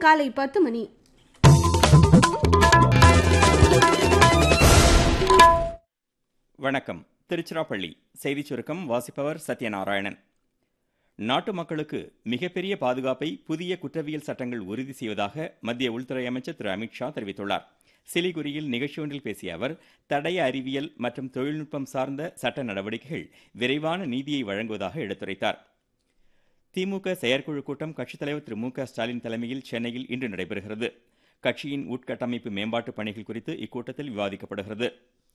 காலை பத்து மணி வணக்கம் திருச்சிராப்பள்ளி செய்திச் சுருக்கம் வாசிப்பவர் சத்யநாராயணன் நாட்டு மக்களுக்கு மிகப்பெரிய பாதுகாப்பை புதிய குற்றவியல் சட்டங்கள் உறுதி செய்வதாக மத்திய உள்துறை அமைச்சர் திரு அமித்ஷா தெரிவித்துள்ளார் சிலிகுரியில் நிகழ்ச்சி ஒன்றில் பேசிய அவர் தடய அறிவியல் மற்றும் தொழில்நுட்பம் சார்ந்த சட்ட நடவடிக்கைகள் விரைவான நீதியை வழங்குவதாக எடுத்துரைத்தார் திமுக செயற்குழு கூட்டம் கட்சித் தலைவர் திரு மு க ஸ்டாலின் தலைமையில் சென்னையில் இன்று நடைபெறுகிறது கட்சியின் உட்கட்டமைப்பு மேம்பாட்டு பணிகள் குறித்து இக்கூட்டத்தில் விவாதிக்கப்படுகிறது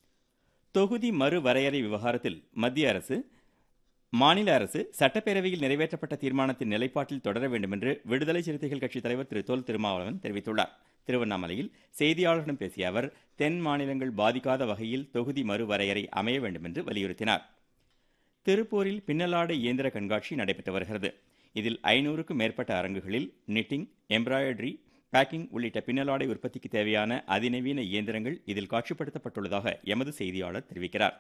தொகுதி மறுவரையறை விவகாரத்தில் மத்திய அரசு மாநில அரசு சட்டப்பேரவையில் நிறைவேற்றப்பட்ட தீர்மானத்தின் நிலைப்பாட்டில் தொடர வேண்டும் என்று விடுதலை சிறுத்தைகள் கட்சித் தலைவர் திரு தொல் திருமாவளவன் தெரிவித்துள்ளார் திருவண்ணாமலையில் செய்தியாளர்களிடம் பேசிய அவர் தென் மாநிலங்கள் பாதிக்காத வகையில் தொகுதி மறுவரையறை அமைய வேண்டும் என்று வலியுறுத்தினார் திருப்பூரில் பின்னலாடை இயந்திர கண்காட்சி நடைபெற்று வருகிறது இதில் ஐநூறுக்கும் மேற்பட்ட அரங்குகளில் நிட்டிங் எம்ப்ராய்டரி பேக்கிங் உள்ளிட்ட பின்னலாடை உற்பத்திக்கு தேவையான அதிநவீன இயந்திரங்கள் இதில் காட்சிப்படுத்தப்பட்டுள்ளதாக எமது செய்தியாளர் தெரிவிக்கிறார்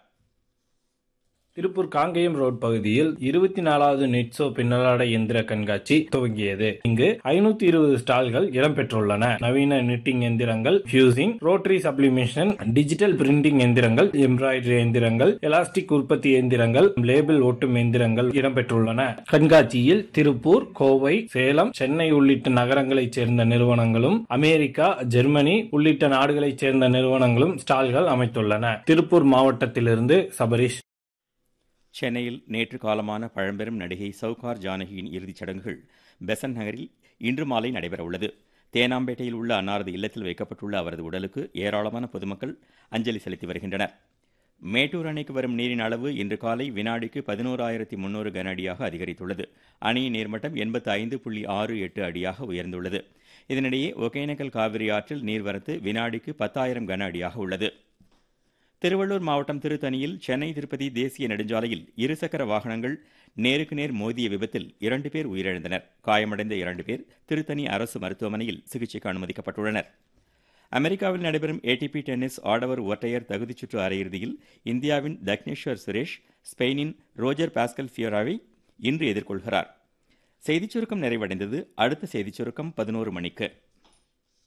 திருப்பூர் காங்கேயம் ரோட் பகுதியில் இருபத்தி நாலாவது நெட்சோ பின்னலாடை எந்திர கண்காட்சி துவங்கியது இங்கு ஐநூத்தி இருபது ஸ்டால்கள் இடம்பெற்றுள்ளன நவீன நிட்டிங் எந்திரங்கள் fusing rotary sublimation digital printing எந்திரங்கள் எம்ப்ராய்டரி எந்திரங்கள் எலாஸ்டிக் உற்பத்தி எந்திரங்கள் லேபிள் ஒட்டும் எந்திரங்கள் இடம்பெற்றுள்ளன கண்காட்சியில் திருப்பூர் கோவை சேலம் சென்னை உள்ளிட்ட நகரங்களைச் சேர்ந்த நிறுவனங்களும் அமெரிக்கா ஜெர்மனி உள்ளிட்ட நாடுகளைச் சேர்ந்த நிறுவனங்களும் ஸ்டால்கள் அமைத்துள்ளன திருப்பூர் மாவட்டத்திலிருந்து சபரிஷ் சென்னையில் நேற்று காலமான பழம்பெரும் நடிகை சவுகார் ஜானகியின் இறுதிச் சடங்குகள் பெசன் நகரில் இன்று மாலை நடைபெறவுள்ளது தேனாம்பேட்டையில் உள்ள அன்னாரது இல்லத்தில் வைக்கப்பட்டுள்ள அவரது உடலுக்கு ஏராளமான பொதுமக்கள் அஞ்சலி செலுத்தி வருகின்றனர் மேட்டூர் அணைக்கு வரும் நீரின் அளவு இன்று காலை வினாடிக்கு பதினோராயிரத்தி முன்னூறு கன அடியாக அதிகரித்துள்ளது அணையின் நீர்மட்டம் எண்பத்தி ஐந்து புள்ளி ஆறு எட்டு அடியாக உயர்ந்துள்ளது இதனிடையே ஒகேனக்கல் காவிரி ஆற்றில் நீர்வரத்து வினாடிக்கு பத்தாயிரம் கன அடியாக உள்ளது திருவள்ளூர் மாவட்டம் திருத்தணியில் சென்னை திருப்பதி தேசிய நெடுஞ்சாலையில் இருசக்கர வாகனங்கள் நேருக்கு நேர் மோதிய விபத்தில் இரண்டு பேர் உயிரிழந்தனர் காயமடைந்த இரண்டு பேர் திருத்தணி அரசு மருத்துவமனையில் சிகிச்சைக்கு அனுமதிக்கப்பட்டுள்ளனர் அமெரிக்காவில் நடைபெறும் ஏடிபி டென்னிஸ் ஆடவர் ஒற்றையர் தகுதிச் சுற்று அரையிறுதியில் இந்தியாவின் தக்னேஸ்வர் சுரேஷ் ஸ்பெயினின் ரோஜர் பாஸ்கல் ஃபியோராவை இன்று எதிர்கொள்கிறார் செய்திச் சுருக்கம் நிறைவடைந்தது அடுத்த செய்திச் சுருக்கம் பதினோரு மணிக்கு